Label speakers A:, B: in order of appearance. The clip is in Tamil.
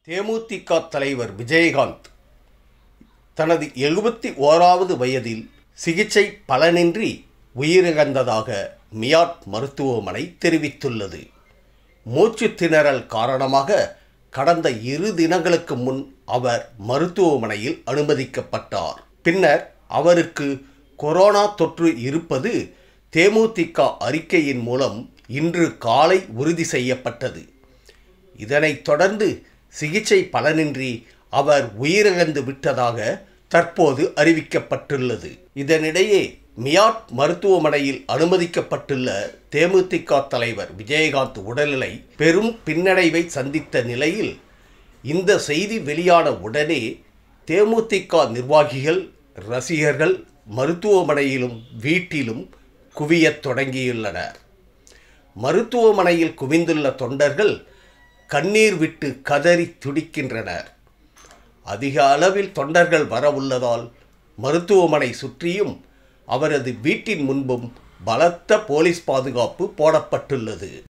A: தேமுதிக தலைவர் விஜயகாந்த் தனது எழுபத்தி ஓராவது வயதில் சிகிச்சை பலனின்றி உயிரிழந்ததாக மியாட் மருத்துவமனை தெரிவித்துள்ளது மூச்சுத் திணறல் காரணமாக கடந்த இரு தினங்களுக்கு முன் அவர் மருத்துவமனையில் அனுமதிக்கப்பட்டார் பின்னர் அவருக்கு கொரோனா தொற்று இருப்பது தேமுதிக அறிக்கையின் மூலம் இன்று காலை உறுதி செய்யப்பட்டது இதனைத் தொடர்ந்து சிகிச்சை பலனின்றி அவர் உயிரிழந்து விட்டதாக தற்போது அறிவிக்கப்பட்டுள்ளது இதனிடையே மியாட் மருத்துவமனையில் அனுமதிக்கப்பட்டுள்ள தேமுதிக தலைவர் விஜயகாந்த் உடல்நிலை பெரும் பின்னடைவை சந்தித்த நிலையில் இந்த செய்தி வெளியான உடனே தேமுதிக நிர்வாகிகள் ரசிகர்கள் மருத்துவமனையிலும் வீட்டிலும் குவியத் தொடங்கியுள்ளனர் மருத்துவமனையில் குவிந்துள்ள தொண்டர்கள் கண்ணீர் விட்டு கதறி துடிக்கின்றனர் அதிக அளவில் தொண்டர்கள் வர உள்ளதால் மருத்துவமனை சுற்றியும் அவரது வீட்டின் முன்பும் பலத்த போலீஸ் பாதுகாப்பு போடப்பட்டுள்ளது